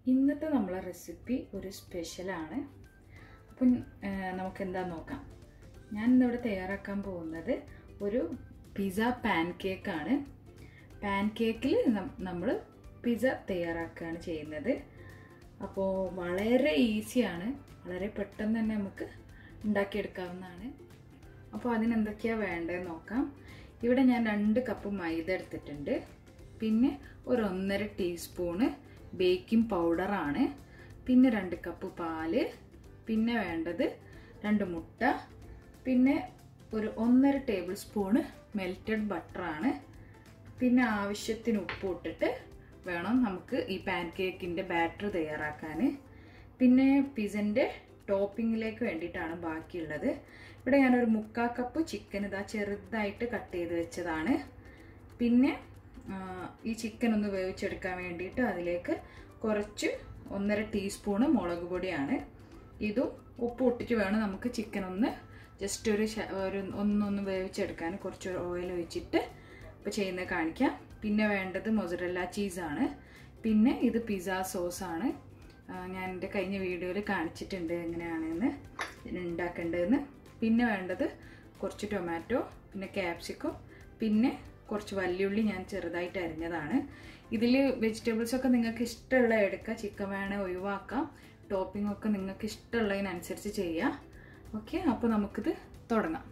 ഇന്നത്തെ നമ്മളെ റെസിപ്പി ഒരു സ്പെഷ്യലാണ് അപ്പം നമുക്ക് എന്താ നോക്കാം ഞാൻ ഇന്നിവിടെ തയ്യാറാക്കാൻ പോകുന്നത് ഒരു പിസ്സ പാൻ കേക്കാണ് പാൻ കേക്കിൽ നമ്മൾ പിസ്സ തയ്യാറാക്കുകയാണ് ചെയ്യുന്നത് അപ്പോൾ വളരെ ഈസിയാണ് വളരെ പെട്ടെന്ന് തന്നെ നമുക്ക് ഉണ്ടാക്കിയെടുക്കാവുന്നതാണ് അപ്പോൾ അതിനെന്തൊക്കെയാണ് വേണ്ടതെന്ന് നോക്കാം ഇവിടെ ഞാൻ രണ്ട് കപ്പ് മൈദ എടുത്തിട്ടുണ്ട് പിന്നെ ഒരു ഒന്നര ടീസ്പൂണ് ബേക്കിംഗ് പൗഡറാണ് പിന്നെ രണ്ട് കപ്പ് പാല് പിന്നെ വേണ്ടത് രണ്ട് മുട്ട പിന്നെ ഒരു ഒന്നര ടേബിൾ സ്പൂണ് മെൽറ്റഡ് ബട്ടറാണ് പിന്നെ ആവശ്യത്തിന് ഉപ്പ് ഇട്ടിട്ട് വേണം നമുക്ക് ഈ പാൻ കേക്കിൻ്റെ ബാറ്റർ തയ്യാറാക്കാൻ പിന്നെ പിസൻ്റെ ടോപ്പിങ്ങിലേക്ക് വേണ്ടിയിട്ടാണ് ബാക്കിയുള്ളത് ഇവിടെ ഞാനൊരു മുക്കാ കപ്പ് ചിക്കൻ ഇതാ ചെറുതായിട്ട് കട്ട് ചെയ്ത് വെച്ചതാണ് പിന്നെ ഈ ചിക്കൻ ഒന്ന് വേവിച്ചെടുക്കാൻ വേണ്ടിയിട്ട് അതിലേക്ക് കുറച്ച് ഒന്നര ടീസ്പൂണ് മുളക് പൊടിയാണ് ഇതും ഉപ്പ് ഇട്ടിട്ട് വേണം നമുക്ക് ചിക്കൻ ഒന്ന് ജസ്റ്റ് ഒരു ഒരു ഒന്നൊന്ന് വേവിച്ചെടുക്കാൻ കുറച്ച് ഓയിൽ ഒഴിച്ചിട്ട് ഇപ്പോൾ ചെയ്യുന്നത് കാണിക്കാം പിന്നെ വേണ്ടത് മൊസറല്ല ചീസാണ് പിന്നെ ഇത് പിസ്സ സോസാണ് ഞാൻ എൻ്റെ കഴിഞ്ഞ വീഡിയോയിൽ കാണിച്ചിട്ടുണ്ട് എങ്ങനെയാണെന്ന് ഉണ്ടാക്കേണ്ടതെന്ന് പിന്നെ വേണ്ടത് കുറച്ച് ടൊമാറ്റോ പിന്നെ ക്യാപ്സിക്കം പിന്നെ കുറച്ച് വല്യുള്ളി ഞാൻ ചെറുതായിട്ട് അരിഞ്ഞതാണ് ഇതിൽ വെജിറ്റബിൾസ് ഒക്കെ നിങ്ങൾക്ക് ഇഷ്ടമുള്ള എടുക്കുക ചിക്കൻ വേണേൽ ഒഴിവാക്കാം ടോപ്പിംഗ് ഒക്കെ നിങ്ങൾക്ക് ഇഷ്ടമുള്ളതിനനുസരിച്ച് ചെയ്യാം ഓക്കെ അപ്പോൾ നമുക്കിത് തുടങ്ങാം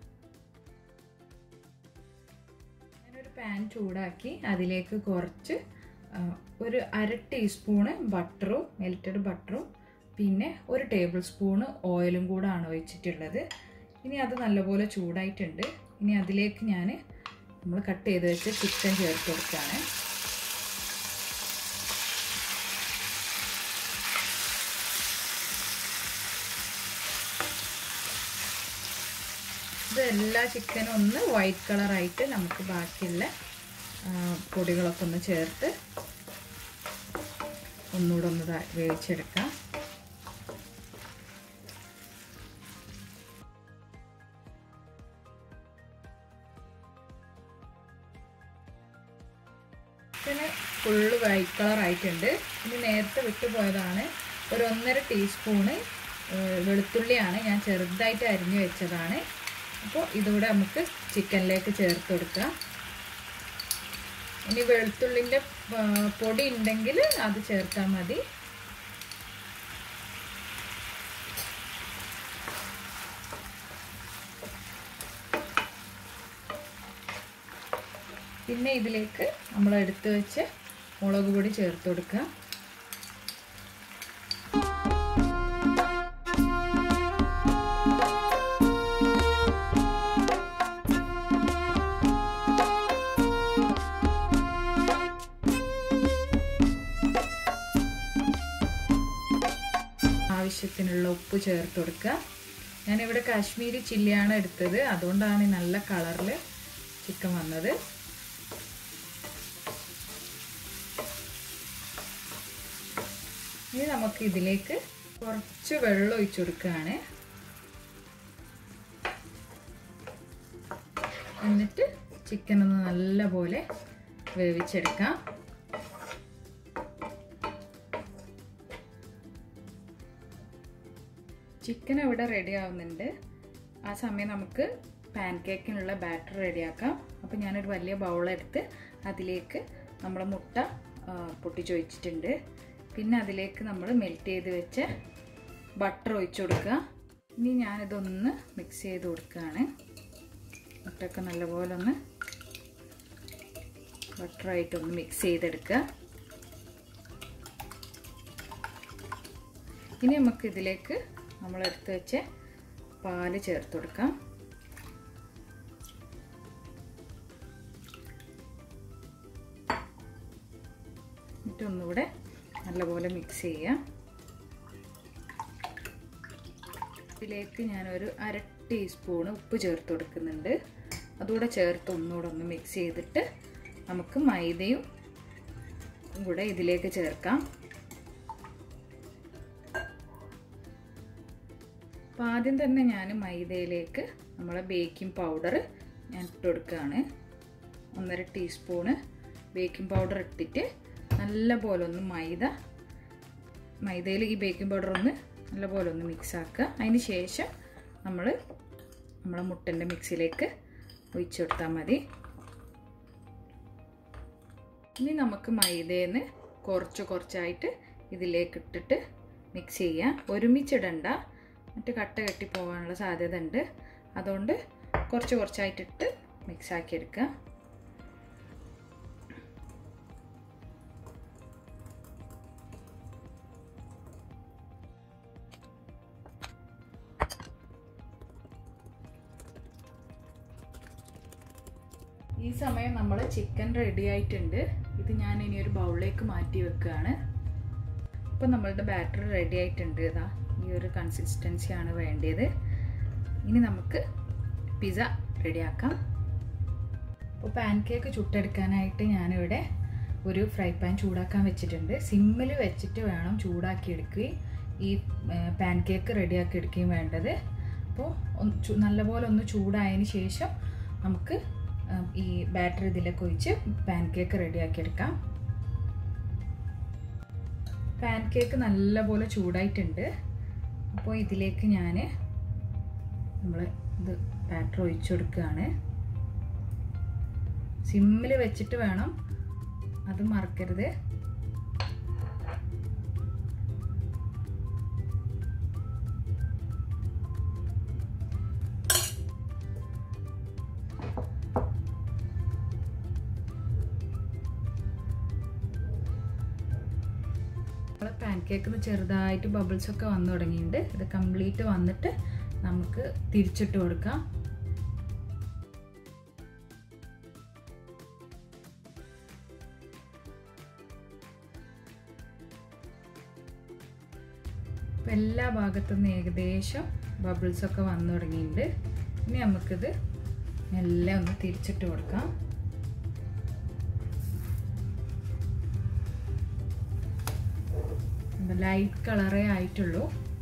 ഞാനൊരു പാൻ ചൂടാക്കി അതിലേക്ക് കുറച്ച് ഒരു അര ടീസ്പൂണ് ബട്ടറും മെൽറ്റഡ് ബട്ടറും പിന്നെ ഒരു ടേബിൾ സ്പൂണ് ഓയിലും കൂടാണ് ഒഴിച്ചിട്ടുള്ളത് ഇനി അത് നല്ലപോലെ ചൂടായിട്ടുണ്ട് ഇനി അതിലേക്ക് ഞാൻ നമ്മൾ കട്ട് ചെയ്ത് വെച്ച് ചിക്കൻ ചേർത്ത് കൊടുക്കുകയാണ് ഇത് എല്ലാ ചിക്കനും ഒന്ന് വൈറ്റ് കളറായിട്ട് നമുക്ക് ബാക്കിയുള്ള പൊടികളൊക്കെ ഒന്ന് ചേർത്ത് ഒന്നുകൂടെ ഒന്ന് വേവിച്ചെടുക്കാം ചിക്കന് ഫുള്ള് വൈറ്റ് കളർ ആയിട്ടുണ്ട് ഇനി നേരത്തെ വിട്ടുപോയതാണ് ഒരു ഒന്നര ടീസ്പൂണ് വെളുത്തുള്ളിയാണ് ഞാൻ ചെറുതായിട്ട് അരിഞ്ഞു വെച്ചതാണ് അപ്പോൾ ഇതുകൂടെ നമുക്ക് ചിക്കനിലേക്ക് ചേർത്ത് കൊടുക്കാം ഇനി വെളുത്തുള്ളിൻ്റെ പൊടി ഉണ്ടെങ്കിൽ അത് ചേർത്താൽ മതി പിന്നെ ഇതിലേക്ക് നമ്മൾ എടുത്തു വെച്ച് മുളക് പൊടി ചേർത്ത് കൊടുക്കുക ആവശ്യത്തിനുള്ള ഉപ്പ് ചേർത്ത് കൊടുക്കുക ഞാനിവിടെ കാശ്മീരി ചില്ലിയാണ് എടുത്തത് അതുകൊണ്ടാണ് നല്ല കളറിൽ ചിക്കൻ വന്നത് ഇനി നമുക്ക് ഇതിലേക്ക് കുറച്ച് വെള്ളം ഒഴിച്ചു കൊടുക്കുകയാണ് എന്നിട്ട് ചിക്കൻ ഒന്ന് നല്ലപോലെ വേവിച്ചെടുക്കാം ചിക്കൻ ഇവിടെ റെഡി ആവുന്നുണ്ട് ആ സമയം നമുക്ക് പാൻ കേക്കിനുള്ള ബാറ്റർ റെഡിയാക്കാം അപ്പോൾ ഞാനൊരു വലിയ ബൗളെടുത്ത് അതിലേക്ക് നമ്മൾ മുട്ട പൊട്ടിച്ചൊഴിച്ചിട്ടുണ്ട് പിന്നെ അതിലേക്ക് നമ്മൾ മെൽറ്റ് ചെയ്ത് വെച്ച ബട്ടർ ഒഴിച്ചു കൊടുക്കുക ഇനി ഞാനിതൊന്ന് മിക്സ് ചെയ്ത് കൊടുക്കുകയാണ് മുട്ടയൊക്കെ നല്ലപോലെ ഒന്ന് ബട്ടറായിട്ടൊന്ന് മിക്സ് ചെയ്തെടുക്കുക ഇനി നമുക്ക് ഇതിലേക്ക് നമ്മൾ എടുത്ത് വെച്ച പാല് ചേർത്ത് കൊടുക്കാം എന്നിട്ട് ഒന്നുകൂടെ നല്ലപോലെ മിക്സ് ചെയ്യാം ഇതിലേക്ക് ഞാനൊരു അര ടീസ്പൂണ് ഉപ്പ് ചേർത്ത് കൊടുക്കുന്നുണ്ട് അതുകൂടെ ചേർത്ത് ഒന്നുകൂടെ ഒന്ന് മിക്സ് ചെയ്തിട്ട് നമുക്ക് മൈദയും കൂടെ ഇതിലേക്ക് ചേർക്കാം അപ്പോൾ ആദ്യം തന്നെ ഞാൻ മൈദയിലേക്ക് നമ്മളെ ബേക്കിംഗ് പൗഡർ ഞാൻ ഇട്ട് കൊടുക്കുകയാണ് ഒന്നര ടീസ്പൂണ് ബേക്കിംഗ് പൗഡർ ഇട്ടിട്ട് നല്ല പോലെ ഒന്ന് മൈദ മൈദയിൽ ഈ ബേക്കിംഗ് പൗഡർ ഒന്ന് നല്ലപോലെ ഒന്ന് മിക്സ് ആക്കുക അതിന് ശേഷം നമ്മൾ നമ്മളെ മുട്ടൻ്റെ മിക്സിയിലേക്ക് ഒഴിച്ചു കൊടുത്താൽ മതി ഇനി നമുക്ക് മൈദയിൽ കുറച്ച് കുറച്ചായിട്ട് ഇതിലേക്ക് ഇട്ടിട്ട് മിക്സ് ചെയ്യാം ഒരുമിച്ചിടണ്ട മറ്റ് കട്ട കെട്ടി പോകാനുള്ള സാധ്യത ഉണ്ട് അതുകൊണ്ട് കുറച്ച് കുറച്ചായിട്ടിട്ട് മിക്സ് ആക്കി എടുക്കുക ഈ സമയം നമ്മൾ ചിക്കൻ റെഡി ആയിട്ടുണ്ട് ഇത് ഞാൻ ഇനി ഒരു ബൗളിലേക്ക് മാറ്റി വെക്കുകയാണ് ഇപ്പം നമ്മളുടെ ബാറ്റർ റെഡി ആയിട്ടുണ്ട് ഇതാ ഈ ഒരു കൺസിസ്റ്റൻസിയാണ് വേണ്ടത് ഇനി നമുക്ക് പിസ്സ റെഡിയാക്കാം അപ്പോൾ പാൻ കേക്ക് ചുട്ടെടുക്കാനായിട്ട് ഞാനിവിടെ ഒരു ഫ്രൈ പാൻ ചൂടാക്കാൻ വെച്ചിട്ടുണ്ട് സിമ്മിൽ വെച്ചിട്ട് വേണം ചൂടാക്കി എടുക്കുകയും ഈ പാൻ കേക്ക് റെഡിയാക്കി എടുക്കുകയും വേണ്ടത് അപ്പോൾ നല്ലപോലെ ഒന്ന് ചൂടായതിന് ശേഷം നമുക്ക് ഈ ബാറ്റർ ഇതിലേക്ക് ഒഴിച്ച് പാൻ കേക്ക് റെഡിയാക്കി എടുക്കാം പാൻ കേക്ക് നല്ലപോലെ ചൂടായിട്ടുണ്ട് അപ്പോൾ ഇതിലേക്ക് ഞാൻ നമ്മൾ ഇത് ബാറ്റർ ഒഴിച്ചു കൊടുക്കുകയാണ് സിമ്മിൽ വെച്ചിട്ട് വേണം അത് മറക്കരുത് നമ്മൾ പാൻ കേക്കിന് ചെറുതായിട്ട് ബബിൾസ് ഒക്കെ വന്നു തുടങ്ങിയിട്ടുണ്ട് ഇത് കംപ്ലീറ്റ് വന്നിട്ട് നമുക്ക് തിരിച്ചിട്ട് കൊടുക്കാം ഇപ്പം എല്ലാ ഭാഗത്തുനിന്ന് ഏകദേശം ബബിൾസ് ഒക്കെ വന്നു തുടങ്ങിയിട്ടുണ്ട് ഇനി നമുക്കിത് എല്ലാം ഒന്ന് തിരിച്ചിട്ട് കൊടുക്കാം ലൈറ്റ് കളറേ ആയിട്ടുള്ളൂ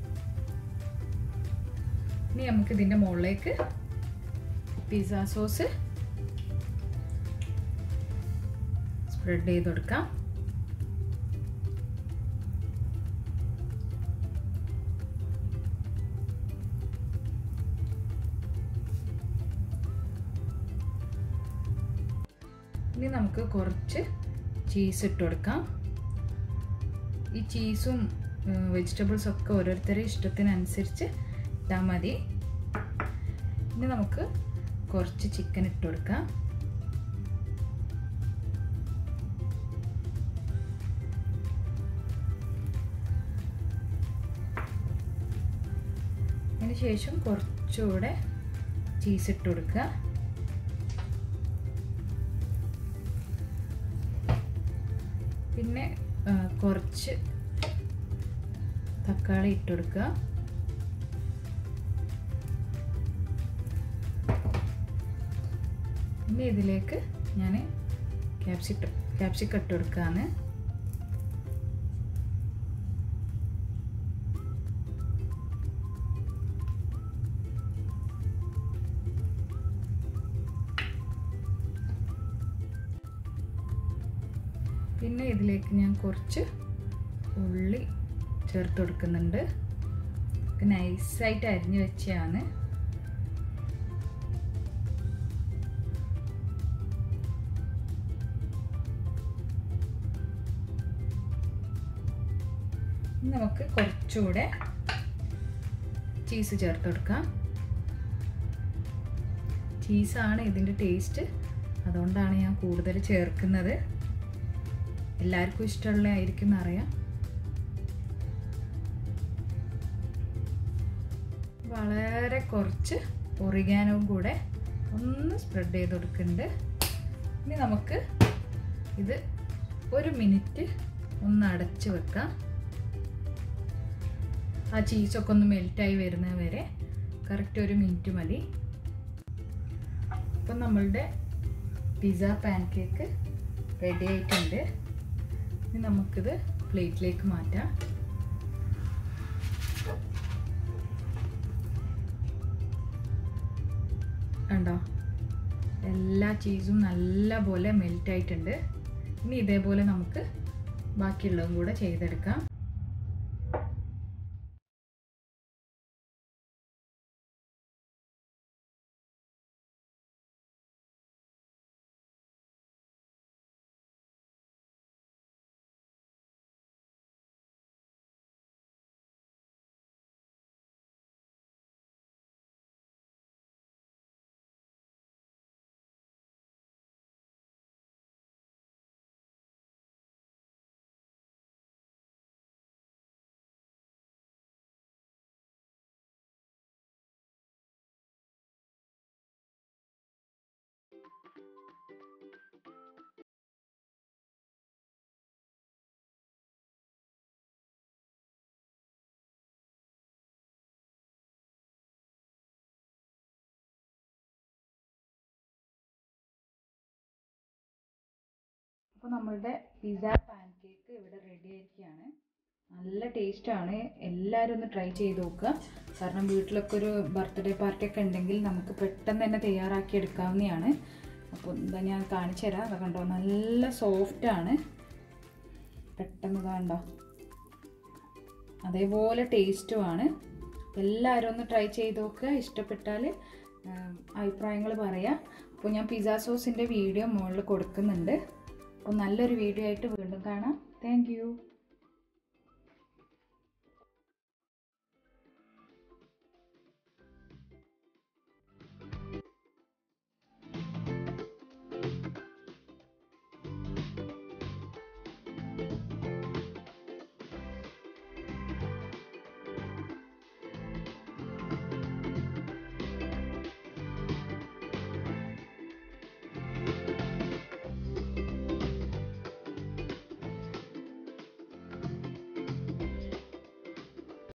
ഇനി നമുക്ക് ഇതിൻ്റെ മുകളിലേക്ക് പിസ്സ സോസ് സ്പ്രെഡ് ചെയ്ത് കൊടുക്കാം ഇനി നമുക്ക് കുറച്ച് ചീസ് ഇട്ട് കൊടുക്കാം ഈ ചീസും വെജിറ്റബിൾസും ഒക്കെ ഓരോരുത്തരുടെ ഇഷ്ടത്തിനനുസരിച്ച് ഇട്ടാൽ മതി ഇനി നമുക്ക് കുറച്ച് ചിക്കൻ ഇട്ട് കൊടുക്കാം അതിന് ശേഷം കുറച്ചുകൂടെ ചീസ് ഇട്ട് കൊടുക്കുക പിന്നെ കുറച്ച് തക്കാളി ഇട്ട് കൊടുക്കുക ഇനി ഇതിലേക്ക് ഞാൻ ക്യാപ്സിക്ക ക്യാപ്സിക്കം ഇട്ട് കൊടുക്കുകയാണ് പിന്നെ ഇതിലേക്ക് ഞാൻ കുറച്ച് ഉള്ളി ചേർത്ത് കൊടുക്കുന്നുണ്ട് നൈസായിട്ട് അരിഞ്ഞു വെച്ചതാണ് നമുക്ക് കുറച്ചുകൂടെ ചീസ് ചേർത്ത് കൊടുക്കാം ചീസാണ് ഇതിൻ്റെ ടേസ്റ്റ് അതുകൊണ്ടാണ് ഞാൻ കൂടുതൽ ചേർക്കുന്നത് എല്ലാവർക്കും ഇഷ്ടമുള്ള ആയിരിക്കും എന്നറിയാം വളരെ കുറച്ച് ഒറിഗാനവും കൂടെ ഒന്ന് സ്പ്രെഡ് ചെയ്ത് കൊടുക്കുന്നുണ്ട് ഇനി നമുക്ക് ഇത് ഒരു മിനിറ്റ് ഒന്ന് അടച്ച് വെക്കാം ആ ചീസൊക്കെ ഒന്ന് മെൽറ്റായി വരുന്നത് വരെ കറക്റ്റ് ഒരു മിനിറ്റ് മതി അപ്പം നമ്മളുടെ പിസ്സ പാൻ കേക്ക് റെഡി ആയിട്ടുണ്ട് ഇനി നമുക്കിത് പ്ലേറ്റിലേക്ക് മാറ്റാം കണ്ടോ എല്ലാ ചീസും നല്ലപോലെ മെൽറ്റ് ആയിട്ടുണ്ട് ഇനി ഇതേപോലെ നമുക്ക് ബാക്കിയുള്ളതും കൂടെ ചെയ്തെടുക്കാം അപ്പോൾ നമ്മളുടെ പിസ്സ പാൻ കേക്ക് ഇവിടെ റെഡി ആയിരിക്കുകയാണ് നല്ല ടേസ്റ്റാണ് എല്ലാവരും ഒന്ന് ട്രൈ ചെയ്ത് നോക്കുക കാരണം വീട്ടിലൊക്കെ ഒരു ബർത്ത്ഡേ പാർട്ടി ഒക്കെ ഉണ്ടെങ്കിൽ നമുക്ക് പെട്ടെന്ന് തന്നെ തയ്യാറാക്കി എടുക്കാവുന്നതാണ് അപ്പോൾ എന്താ ഞാൻ കാണിച്ചു തരാം അത് കണ്ടോ നല്ല സോഫ്റ്റാണ് പെട്ടെന്ന് കണ്ടോ അതേപോലെ ടേസ്റ്റുമാണ് എല്ലാവരും ഒന്ന് ട്രൈ ചെയ്ത് നോക്കുക ഇഷ്ടപ്പെട്ടാൽ അഭിപ്രായങ്ങൾ പറയാം അപ്പോൾ ഞാൻ പിസ്സ സോസിൻ്റെ വീഡിയോ മുകളിൽ കൊടുക്കുന്നുണ്ട് അപ്പോൾ നല്ലൊരു വീഡിയോ ആയിട്ട് വീണ്ടും കാണാം താങ്ക്